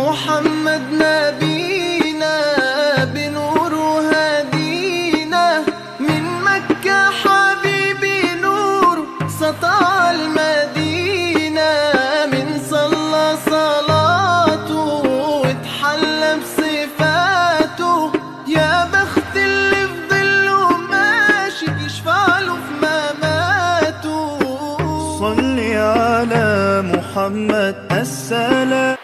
محمد نبينا بنور هدينا من مكة حبيبي نور سطع المدينة من صلى صلاته واتحلى بصفاته يا بخت اللي في ظله ماشي يشفع له في مماته صل على محمد السلام